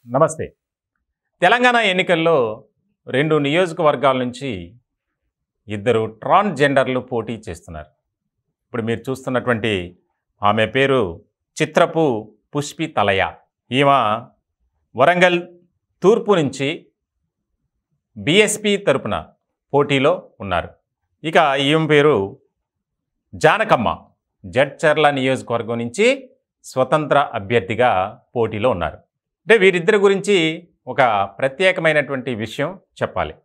నమస్తే తెలంగాణ ఎన్నికల్లో రెండు నియోజకవర్గాల నుంచి ఇద్దరు ట్రాన్స్జెండర్లు పోటీ చేస్తున్నారు ఇప్పుడు మీరు చూస్తున్నటువంటి ఆమె పేరు చిత్రపు పుష్పి తలయ ఈమె వరంగల్ తూర్పు నుంచి బిఎస్పి తరపున పోటీలో ఉన్నారు ఇక ఈమె పేరు జానకమ్మ జడ్చర్ల నియోజకవర్గం నుంచి స్వతంత్ర అభ్యర్థిగా పోటీలో ఉన్నారు అంటే వీరిద్దరి గురించి ఒక ప్రత్యేకమైనటువంటి విషయం చెప్పాలి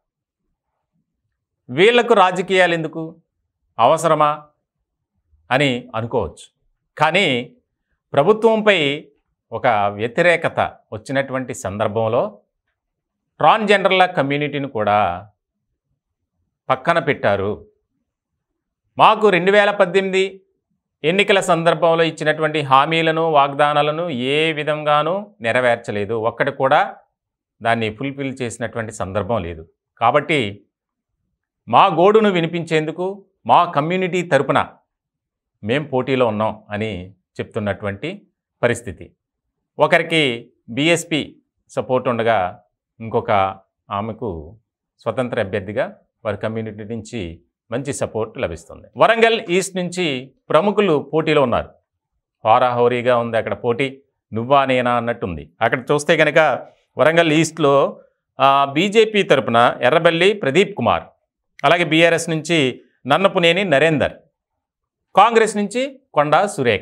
వీళ్లకు రాజకీయాలు ఎందుకు అవసరమా అని అనుకోవచ్చు కానీ ప్రభుత్వంపై ఒక వ్యతిరేకత వచ్చినటువంటి సందర్భంలో ట్రాన్స్జెండర్ల కమ్యూనిటీని కూడా పక్కన పెట్టారు మాకు రెండు వేల పద్దెనిమిది ఎన్నికల సందర్భంలో ఇచ్చినటువంటి హామీలను వాగ్దానాలను ఏ విధంగానూ నెరవేర్చలేదు ఒక్కటి కూడా దాన్ని ఫుల్ఫిల్ చేసినటువంటి సందర్భం లేదు కాబట్టి మా గోడును వినిపించేందుకు మా కమ్యూనిటీ తరపున మేం పోటీలో ఉన్నాం అని చెప్తున్నటువంటి పరిస్థితి ఒకరికి బీఎస్పీ సపోర్ట్ ఉండగా ఇంకొక ఆమెకు స్వతంత్ర అభ్యర్థిగా వారి కమ్యూనిటీ నుంచి మంచి సపోర్ట్ లభిస్తుంది వరంగల్ ఈస్ట్ నుంచి ప్రముఖులు పోటీలో ఉన్నారు హోరాహోరీగా ఉంది అక్కడ పోటీ నువ్వా నేనా అన్నట్టుంది అక్కడ చూస్తే కనుక వరంగల్ ఈస్ట్లో బీజేపీ తరపున ఎర్రబెల్లి ప్రదీప్ కుమార్ అలాగే బీఆర్ఎస్ నుంచి నన్నపునేని నరేందర్ కాంగ్రెస్ నుంచి కొండా సురేఖ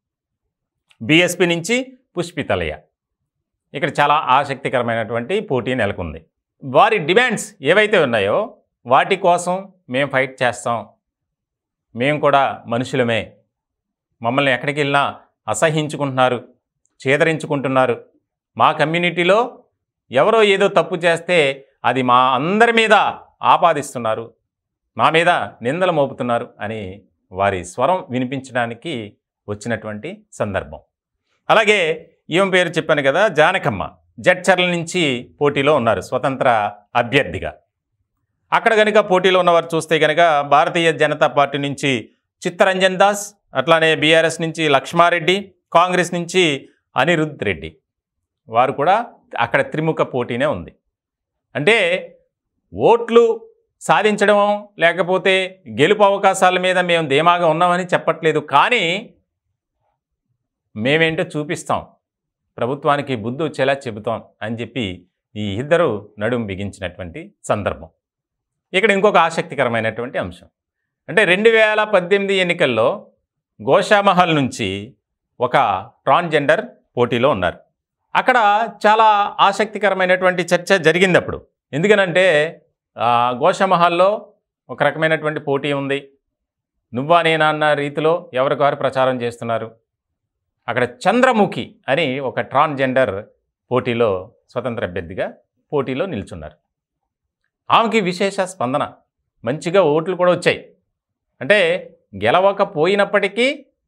బీఎస్పీ నుంచి పుష్పితలయ ఇక్కడ చాలా ఆసక్తికరమైనటువంటి పోటీ నెలకొంది వారి డిమాండ్స్ ఏవైతే ఉన్నాయో వాటి కోసం మేము ఫైట్ చేస్తాం మేము కూడా మనుషులమే మమ్మల్ని ఎక్కడికి వెళ్ళినా అసహించుకుంటున్నారు చేదరించుకుంటున్నారు మా కమ్యూనిటీలో ఎవరో ఏదో తప్పు చేస్తే అది మా అందరి మీద ఆపాదిస్తున్నారు మా మీద నిందలు మోపుతున్నారు అని వారి స్వరం వినిపించడానికి వచ్చినటువంటి సందర్భం అలాగే ఈమె పేరు చెప్పాను కదా జానకమ్మ జడ్చర్ల నుంచి పోటీలో ఉన్నారు స్వతంత్ర అభ్యర్థిగా అక్కడ కనుక పోటీలో ఉన్నవారు చూస్తే కనుక భారతీయ జనతా పార్టీ నుంచి చిత్తరంజన్ దాస్ అట్లానే బీఆర్ఎస్ నుంచి లక్ష్మారెడ్డి కాంగ్రెస్ నుంచి అనిరుద్ రెడ్డి వారు కూడా అక్కడ త్రిముఖ పోటీనే ఉంది అంటే ఓట్లు సాధించడం లేకపోతే గెలుపు అవకాశాల మీద మేము ధీమాగా ఉన్నామని చెప్పట్లేదు కానీ మేమేంటో చూపిస్తాం ప్రభుత్వానికి బుద్ధి వచ్చేలా చెబుతాం అని చెప్పి ఈ ఇద్దరు నడుం బిగించినటువంటి సందర్భం ఇక్కడ ఇంకొక ఆసక్తికరమైనటువంటి అంశం అంటే రెండు వేల పద్దెనిమిది ఎన్నికల్లో గోషామహల్ నుంచి ఒక ట్రాన్స్జెండర్ పోటీలో ఉన్నారు అక్కడ చాలా ఆసక్తికరమైనటువంటి చర్చ జరిగింది అప్పుడు ఎందుకనంటే ఆ, గోషామహల్లో ఒక రకమైనటువంటి పోటీ ఉంది నువ్వా నేనా అన్న రీతిలో ఎవరికి వారు ప్రచారం చేస్తున్నారు అక్కడ చంద్రముఖి అని ఒక ట్రాన్స్జెండర్ పోటీలో స్వతంత్ర అభ్యర్థిగా పోటీలో నిల్చున్నారు ఆమెకి విశేష స్పందన మంచిగా ఓట్లు కూడా వచ్చాయి అంటే గెలవకపోయినప్పటికీ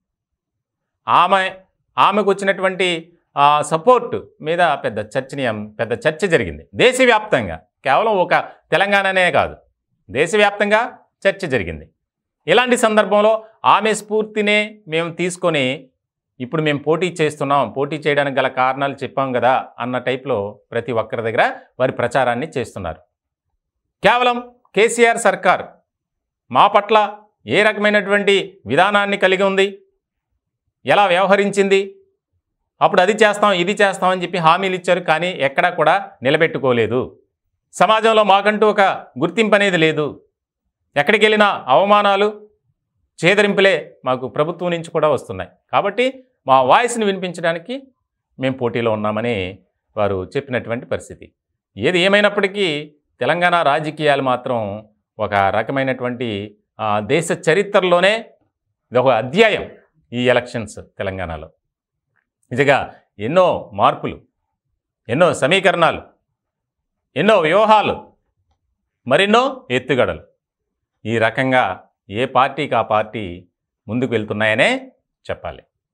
ఆమె ఆమెకు వచ్చినటువంటి ఆ సపోర్ట్ మీద పెద్ద చర్చనీయం పెద్ద చర్చ జరిగింది దేశవ్యాప్తంగా కేవలం ఒక తెలంగాణనే కాదు దేశవ్యాప్తంగా చర్చ జరిగింది ఇలాంటి సందర్భంలో ఆమె స్ఫూర్తినే మేము తీసుకొని ఇప్పుడు మేము పోటీ చేస్తున్నాం పోటీ చేయడానికి గల కారణాలు చెప్పాం కదా అన్న టైప్లో ప్రతి ఒక్కరి దగ్గర వారి ప్రచారాన్ని చేస్తున్నారు కేవలం కేసీఆర్ సర్కార్ మా పట్ల ఏ రకమైనటువంటి విధానాన్ని కలిగి ఉంది ఎలా వ్యవహరించింది అప్పుడు అది చేస్తాం ఇది చేస్తాం అని చెప్పి హామీలు ఇచ్చారు కానీ ఎక్కడా కూడా నిలబెట్టుకోలేదు సమాజంలో మాకంటూ ఒక గుర్తింపు అనేది లేదు ఎక్కడికి వెళ్ళినా అవమానాలు చేదరింపులే మాకు ప్రభుత్వం నుంచి కూడా వస్తున్నాయి కాబట్టి మా వాయిస్ని వినిపించడానికి మేము పోటీలో ఉన్నామని వారు చెప్పినటువంటి పరిస్థితి ఏది ఏమైనప్పటికీ తెలంగాణ రాజకీయాలు మాత్రం ఒక రకమైనటువంటి ఆ, దేశ చరిత్రలోనే ఇది ఒక అధ్యాయం ఈ ఎలక్షన్స్ తెలంగాణలో నిజంగా ఎన్నో మార్పులు ఎన్నో సమీకరణాలు ఎన్నో వ్యూహాలు మరెన్నో ఎత్తుగడలు ఈ రకంగా ఏ పార్టీకి ఆ పార్టీ ముందుకు వెళ్తున్నాయనే చెప్పాలి